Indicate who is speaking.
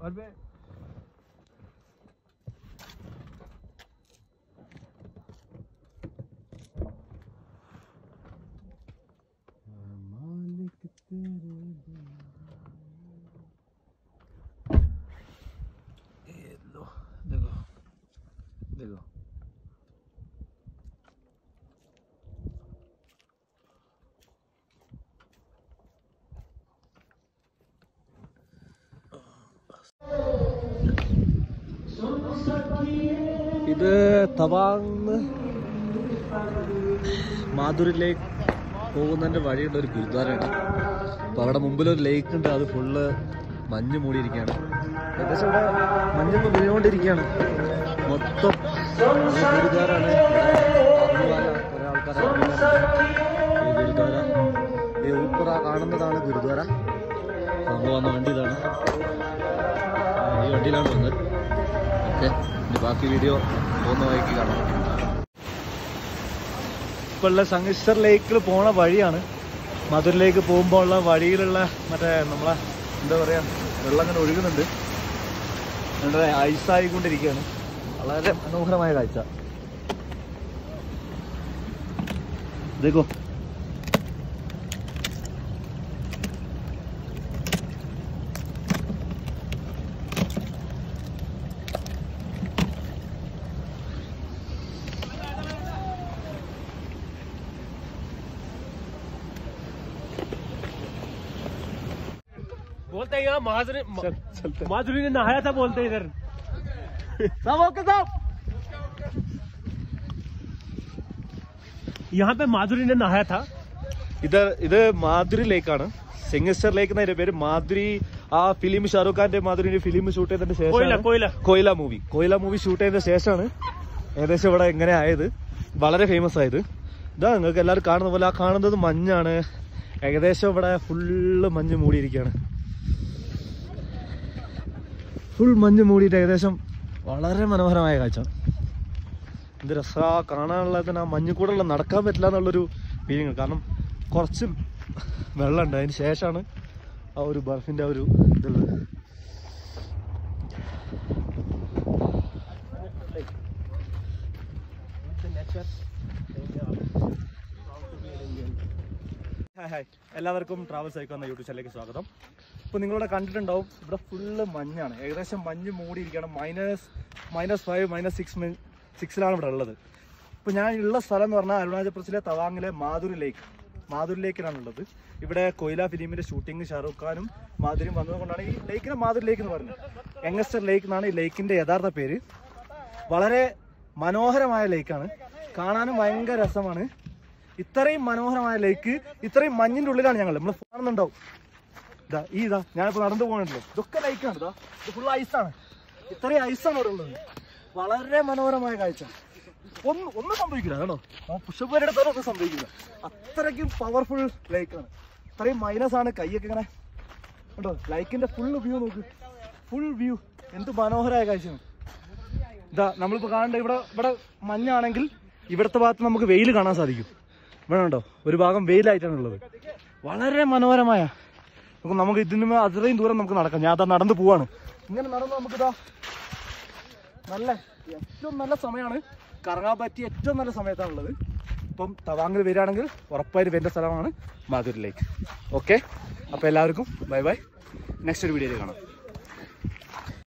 Speaker 1: और मैं मालिक तेरे ये लो देखो देखो ഇത് തവാങ് മാധുരിലേക്ക് പോകുന്നതിന്റെ വഴിയുള്ള ഒരു ഗുരുദ്വാരയാണ് അപ്പൊ അവിടെ മുമ്പിൽ ഒരു ലേക്ക് ഉണ്ട് അത് ഫുള്ള് മഞ്ഞ് മൂടിയിരിക്കുകയാണ് ഏകദേശം ഇവിടെ മഞ്ഞൊക്കെ വീണുകൊണ്ടിരിക്കുകയാണ് മൊത്തം ഈ ഗുരുദ്വാരാണ് ഇവിടെ അറിഞ്ഞുവാല കുറെ ആൾക്കാർ ഈ ഗുരുദ്വാര ഈ ഊപ്പറ കാണുന്നതാണ് ഗുരുദ്വാര നമ്മൾ വന്ന വണ്ടി ഇതാണ് ഈ വണ്ടിയിലാണ് വന്നത് ഓക്കെ ഇനി ബാക്കി വീഡിയോ പോകുന്ന വഴിക്ക് കാണാം ഇപ്പോൾ ഉള്ള സംഗീശ്വർ ലേക്കിൽ പോണ വഴിയാണ് മധുരിലേക്ക് പോകുമ്പോൾ ഉള്ള വഴിയിലുള്ള മറ്റേ നമ്മളെ എന്താ പറയാ വെള്ളം ഇങ്ങനെ ഒഴുകുന്നുണ്ട് എന്നിട്ട് ഐസായിക്കൊണ്ടിരിക്കുകയാണ് വളരെ മനോഹരമായ കാഴ്ച ഇതേക്കോ
Speaker 2: बोलते हैं यहाँ माधुरी
Speaker 1: चल चलते
Speaker 2: माधुरी ने नहाया था बोलते हैं इधर
Speaker 1: सब ओके सब
Speaker 2: यहाँ पे माधुरी ने नहाया था
Speaker 1: ഇത് ഇത് മാധുരി ലേക്കാണ് സിംഗസ്റ്റർ ലേക്ക് എന്നതിന്റെ പേര് മാധുരി ആ ഫിലിം ഷാറുഖ് ഖാന്റെ മാധുരിന്റെ ഫിലിം ഷൂട്ട് ചെയ്തതിന്
Speaker 2: कोयला
Speaker 1: ശേഷം
Speaker 2: Koyla
Speaker 1: Koyla movie Koyla movie shoot ചെയ്ത ശേഷമാണ് ഏകദേശം ഇവിടെ എങ്ങനെ ആയത് വളരെ ഫേമസ് ആയത് ഇതാ നിങ്ങൾക്ക് എല്ലാവരും കാണുന്ന പോലെ ആ കാണുന്നത് മഞ്ഞാണ് ഏകദേശം ഇവിടെ ഫുള്ള് മഞ്ഞ് മൂടിയിരിക്കുകയാണ് ഫുൾ മഞ്ഞ് മൂടിയിട്ട് ഏകദേശം വളരെ മനോഹരമായ കാഴ്ച എന്ത് രസാ കാണാനുള്ളതിന് ആ മഞ്ഞുകൂടെയുള്ള നടക്കാൻ പറ്റില്ല എന്നുള്ളൊരു ഫീലിംഗ് കാരണം കുറച്ച് വെള്ളമുണ്ട് അതിന് ശേഷമാണ് ആ ഒരു ബർഫിന്റെ ആ ഒരു ഇതുള്ളത് ഹായ് ഹായ് എല്ലാവർക്കും ട്രാവൽ സൈക്കോ എന്ന യൂട്യൂബ് ചാനലിലേക്ക് സ്വാഗതം ഇപ്പോൾ നിങ്ങളിവിടെ കണ്ടിട്ടുണ്ടാവും ഇവിടെ ഫുള്ള് മഞ്ഞാണ് ഏകദേശം മഞ്ഞ് മൂടിയിരിക്കുകയാണ് minus minus five minus six സിക്സിലാണ് ഇവിടെ ഉള്ളത് ഇപ്പോൾ ഞാൻ ഉള്ള സ്ഥലം എന്ന് പറഞ്ഞാൽ അരുണാചൽ പ്രദേശിലെ തവാങ്ങിലെ മാധുരി ലേക്ക് മാധുരി ലേക്കിലാണ് ഉള്ളത് ഇവിടെ കൊയില ഫിലിമിന്റെ ഷൂട്ടിംഗ് ഷാറൂഖ് ഖാനും മാധുരിയും വന്നതുകൊണ്ടാണ് ഈ ലേക്കിനെ മാധുരി ലേക്ക് എന്ന് പറയുന്നത് യങ്ങസ്റ്റർ ലേക്ക് എന്നാണ് ഈ ലേക്കിന്റെ യഥാർത്ഥ പേര് വളരെ മനോഹരമായ ലേക്കാണ് കാണാനും ഭയങ്കര രസമാണ് ഇത്രയും മനോഹരമായ ലേക്ക് ഇത്രയും മഞ്ഞിന്റെ ഉള്ളിലാണ് ഞങ്ങൾ നമ്മൾ കാണുന്നുണ്ടാവും ഇതാ ഈ ഇതാ ഞാനിപ്പോ നടന്നു പോകുന്നുണ്ടല്ലോ ഇതൊക്കെ ലൈക്കാണ് ഇതാ ഇത് ഫുൾ ഐസാണ് ഇത്രയും ഐസാണ് ഇവിടെ ഉള്ളത് വളരെ മനോഹരമായ കാഴ്ച ഒന്നും ഒന്നും സംഭവിക്കില്ല കേട്ടോ ആ പുഷപ്പ് എടുത്താലും ഒന്നും സംഭവിക്കില്ല അത്രയ്ക്കും പവർഫുൾ ലൈക്കാണ് ഇത്രയും മൈനസ് ആണ് കൈയൊക്കെ ഇങ്ങനെ കേട്ടോ ലൈക്കിന്റെ ഫുൾ വ്യൂ നോക്ക് ഫുൾ വ്യൂ എന്ത് മനോഹരമായ കാഴ്ചയാണ് ഇതാ നമ്മളിപ്പോ കാണേണ്ട ഇവിടെ ഇവിടെ മഞ്ഞാണെങ്കിൽ ഇവിടുത്തെ ഭാഗത്ത് നമുക്ക് വെയിൽ കാണാൻ സാധിക്കും ഇവിടെ ഉണ്ടോ ഒരു ഭാഗം വെയിലായിട്ടാണ് ഉള്ളത് വളരെ മനോഹരമായ നമുക്ക് നമുക്ക് ഇതിന് മേ- അത്രയും ദൂരം നമുക്ക് നടക്കാം ഞാൻ അതാ നടന്നു പോവാണ് ഇങ്ങനെ നടന്ന് നമുക്കിതാ നല്ല ഏറ്റവും നല്ല സമയമാണ് കറങ്ങാൻ പറ്റിയ ഏറ്റവും നല്ല സമയത്താണുള്ളത് ഇപ്പം തവാങ്ങിൽ വരികയാണെങ്കിൽ ഉറപ്പായിട്ട് വരുന്ന സ്ഥലമാണ് മാധുരി ലേക്ക് ഓക്കെ അപ്പോൾ എല്ലാവർക്കും ബൈ ബൈ നെക്സ്റ്റ് ഒരു വീഡിയോയിൽ കാണാം